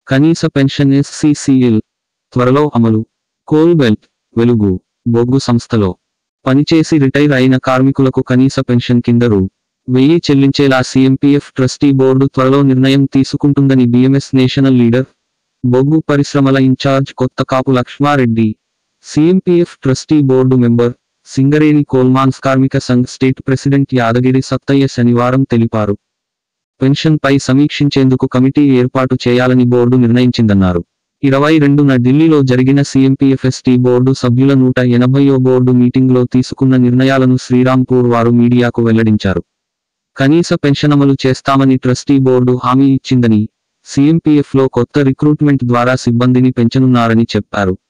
కనీస pension SCCL త్వరలో అమలు కోల్ బెల్ట్ వెలుగు బొగ్గు సంస్థలో పనిచేసి రిటైర్ అయిన కార్మికులకు కనీస పెన్షన్ కింద రూ వెయ్యి చెల్లించేలా సీఎంపీఎఫ్ ట్రస్టీ బోర్డు త్వరలో నిర్ణయం తీసుకుంటుందని బీఎంఎస్ నేషనల్ లీడర్ బొగ్గు పరిశ్రమల in charge Kotha Kapu Lakshmareddy CMPF trustee board member Singareni coal mines కార్మిక సంఘ్ స్టేట్ ప్రెసిడెంట్ యాదగిరి సత్తయ్య శనివారం తెలిపారు పెన్షన్పై సమీక్షించేందుకు కమిటీ ఏర్పాటు చేయాలని బోర్డు నిర్ణయించిందన్నారు ఇరవై రెండున ఢిల్లీలో జరిగిన సీఎంపీఎఫ్ఎస్టీ బోర్డు సభ్యుల నూట ఎనభైయో బోర్డు మీటింగ్లో తీసుకున్న నిర్ణయాలను శ్రీరాంపూర్ వారు మీడియాకు వెల్లడించారు కనీస పెన్షన్ అమలు చేస్తామని ట్రస్టీ బోర్డు హామీ ఇచ్చిందని సీఎంపీఎఫ్లో కొత్త రిక్రూట్మెంట్ ద్వారా సిబ్బందిని పెంచనున్నారని చెప్పారు